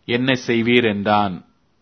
என்ன செய்வீர் என்றான்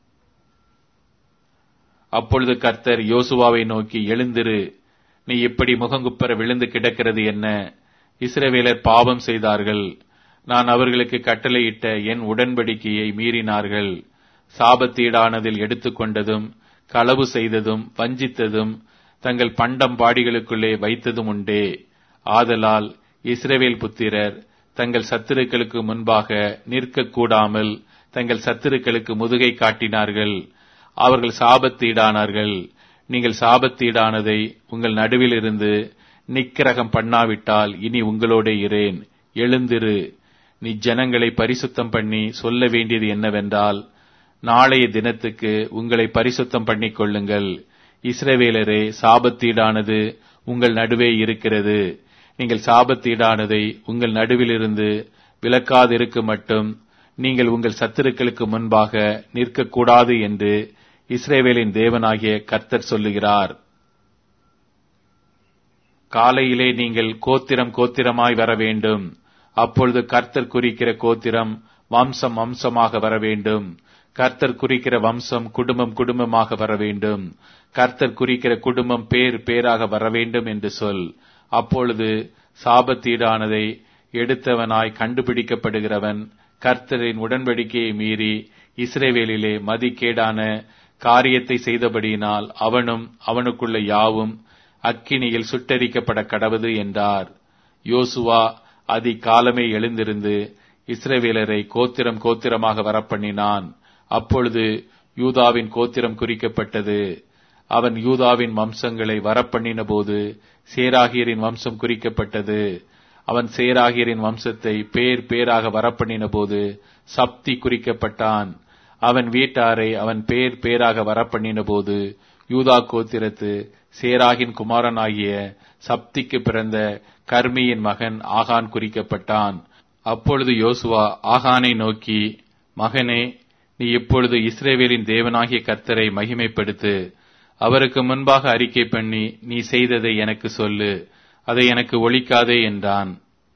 அப்பொழுது கர்த்தர் யோசுவாவை நோக்கி எழுந்திரு நீ இப்படி முகங்குப்பர விழுந்து கிடக்கிறது என்ன இஸ்ரவேலர் பாவம் செய்தார்கள் நான் அவர்களுக்கு கட்டளையிட்ட என் உடன்படிக்கையை மீறினார்கள் சாபத்தீடானதில் எடுத்துக்கொண்டதும் களவு செய்ததும் வஞ்சித்ததும் தங்கள் பண்டம் பாடிகளுக்குள்ளே வைத்ததும் உண்டே ஆதலால் இஸ்ரவேல் புத்திரர் தங்கள் சத்துருக்களுக்கு முன்பாக நிற்கக்கூடாமல் தங்கள் சத்துருக்களுக்கு முதுகை காட்டினார்கள் அவர்கள் சாபத்தீடானார்கள் நீங்கள் சாபத்தீடானதை உங்கள் நடுவில் இருந்து நிக்கிரகம் பண்ணாவிட்டால் இனி உங்களோட இரேன் எழுந்திரு நீ ஜனங்களை பரிசுத்தம் பண்ணி சொல்ல வேண்டியது என்னவென்றால் நாளைய தினத்துக்கு உங்களை பரிசுத்தம் பண்ணிக் கொள்ளுங்கள் இஸ்ரவேலரே சாபத்தீடானது உங்கள் நடுவே இருக்கிறது நீங்கள் சாபத்தீடானதை உங்கள் நடுவிலிருந்து விலக்காதிருக்கு மட்டும் நீங்கள் உங்கள் சத்துருக்களுக்கு முன்பாக நிற்கக்கூடாது என்று இஸ்ரேவேலின் தேவனாகிய கர்த்தர் சொல்லுகிறார் காலையிலே நீங்கள் கோத்திரம் கோத்திரமாய் வர வேண்டும் அப்பொழுது கர்த்தர் குறிக்கிற கோத்திரம் வம்சம் வம்சமாக வர வேண்டும் கர்த்தர் குறிக்கிற வம்சம் குடும்பம் குடும்பமாக வர வேண்டும் கர்த்தர் குறிக்கிற குடும்பம் பேர் பேராக வர வேண்டும் என்று சொல் அப்பொழுது சாபத்தீடானதை எடுத்தவனாய் கண்டுபிடிக்கப்படுகிறவன் கர்த்தரின் உடன்படிக்கையை மீறி இஸ்ரேவேலிலே மதிக்கேடான காரியத்தை செய்தபடியினால் அவனும் அவனுக்குள்ள யாவும் அக்கினியில் சுட்டரிக்கப்பட கடவது என்றார் யோசுவா அதிகாலமே எழுந்திருந்து இஸ்ரவேலரை கோத்திரம் கோத்திரமாக வரப்பண்ணினான் அப்பொழுது யூதாவின் கோத்திரம் குறிக்கப்பட்டது அவன் யூதாவின் வம்சங்களை வரப்பண்ணின போது சேராகியரின் வம்சம் குறிக்கப்பட்டது அவன் சேராகியரின் வம்சத்தை பேர் பேராக வரப்பண்ணின போது சப்தி குறிக்கப்பட்டான் அவன் வீட்டாரை அவன் பேர் பேராக வரப்பண்ணின போது யூதா கோத்திரத்து சேராகின் குமாரனாகிய சப்திக்கு பிறந்த கர்மியின் மகன் ஆகான் குறிக்கப்பட்டான் அப்பொழுது யோசுவா ஆகானை நோக்கி மகனே நீ இப்பொழுது இஸ்ரேவேலின் தேவனாகிய கர்த்தரை மகிமைப்படுத்து அவருக்கு முன்பாக அறிக்கை பண்ணி நீ செய்ததை எனக்கு சொல்லு அதை எனக்கு ஒழிக்காதே என்றான்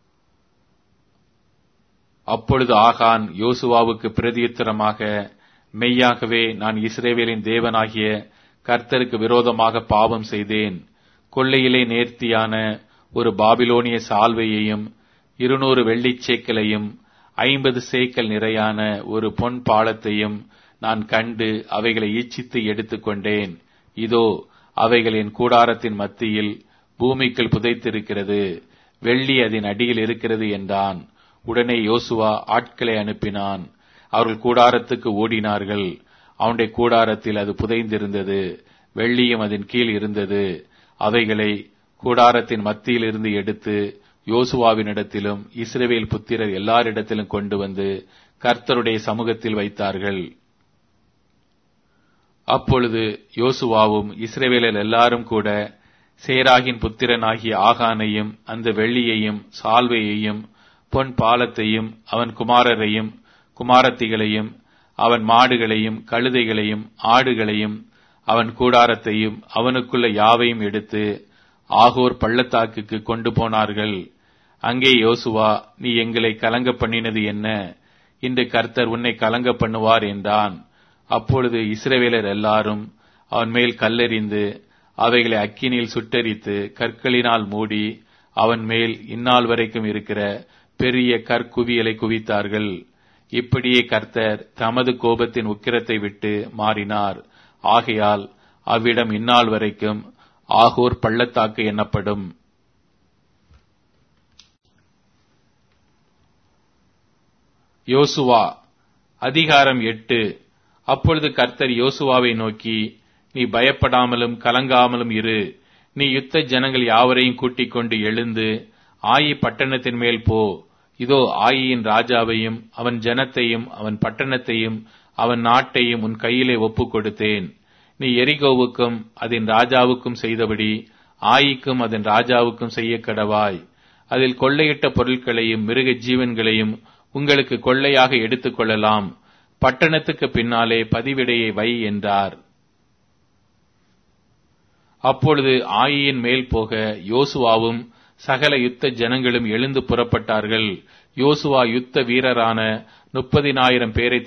அப்பொழுது ஆகான் யோசுவாவுக்கு பிரதியுத்தரமாக மெய்யாகவே நான் இஸ்ரேவேலின் தேவனாகிய கர்த்தருக்கு விரோதமாக பாவம் செய்தேன் கொள்ளையிலே நேர்த்தியான ஒரு பாபிலோனிய சால்வையையும் இருநூறு வெள்ளிச் சேக்கலையும் ஐம்பது சேக்கல் நிறையான ஒரு பொன் பாலத்தையும் நான் கண்டு அவைகளை ஈச்சித்து எடுத்துக்கொண்டேன் இதோ அவைகள் என் கூடாரத்தின் மத்தியில் பூமிக்குள் புதைத்திருக்கிறது வெள்ளி அதன் அடியில் இருக்கிறது என்றான் உடனே யோசுவா ஆட்களை அனுப்பினான் அவர்கள் கூடாரத்துக்கு ஓடினார்கள் அவனுடைய கூடாரத்தில் அது புதைந்திருந்தது வெள்ளியும் அதன் கீழ் இருந்தது அவைகளை கூடாரத்தின் மத்தியில் இருந்து எடுத்து யோசுவாவினிடத்திலும் இஸ்ரவேல் புத்திரர் எல்லாரிடத்திலும் கொண்டு வந்து கர்த்தருடைய சமூகத்தில் வைத்தார்கள் அப்பொழுது யோசுவாவும் இஸ்ரவேலர் எல்லாரும் கூட சேராகின் புத்திரனாகிய ஆகானையும் அந்த வெள்ளியையும் சால்வையையும் பொன் பாலத்தையும் அவன் குமாரரையும் குமாரத்திகளையும் அவன் மாடுகளையும் கழுதைகளையும் ஆடுகளையும் அவன் கூடாரத்தையும் அவனுக்குள்ள யாவையும் எடுத்து ஆகோர் பள்ளத்தாக்குக்கு கொண்டு போனார்கள் அங்கே யோசுவா நீ எங்களை கலங்க பண்ணினது என்ன இன்று கர்த்தர் உன்னை கலங்க பண்ணுவார் என்றான் அப்பொழுது இஸ்ரவேலர் எல்லாரும் அவன் மேல் கல்லெறிந்து அவைகளை அக்கினியில் சுட்டரித்து கற்களினால் மூடி அவன் மேல் இந்நாள் வரைக்கும் இருக்கிற பெரிய கற்குவியலை குவித்தார்கள் இப்படியே கர்த்தர் தமது கோபத்தின் உக்கிரத்தை விட்டு மாறினார் ஆகையால் அவ்விடம் இந்நாள் வரைக்கும் ஆகோர் பள்ளத்தாக்கு எனப்படும் யோசுவா அதிகாரம் எட்டு அப்பொழுது கர்த்தர் யோசுவாவை நோக்கி நீ பயப்படாமலும் கலங்காமலும் இரு நீ யுத்த ஜனங்கள் யாவரையும் கூட்டிக் கொண்டு எழுந்து ஆயி பட்டணத்தின் மேல் போ இதோ ஆயியின் ராஜாவையும் அவன் ஜனத்தையும் அவன் பட்டணத்தையும் அவன் நாட்டையும் உன் கையிலே ஒப்புக் கொடுத்தேன் நீ எரிகோவுக்கும் அதன் ராஜாவுக்கும் செய்தபடி ஆயிக்கும் அதன் ராஜாவுக்கும் செய்ய கடவாய் அதில் கொள்ளையிட்ட பொருட்களையும் மிருக ஜீவன்களையும் உங்களுக்கு கொள்ளையாக எடுத்துக் கொள்ளலாம் பட்டணத்துக்கு பின்னாலே பதிவிடையை வை என்றார் அப்பொழுது ஆயியின் மேல் போக யோசுவாவும் சகல யுத்த ஜனங்களும் எழுந்து புறப்பட்டார்கள் யோசுவா யுத்த வீரரான முப்பதினாயிரம் பேரை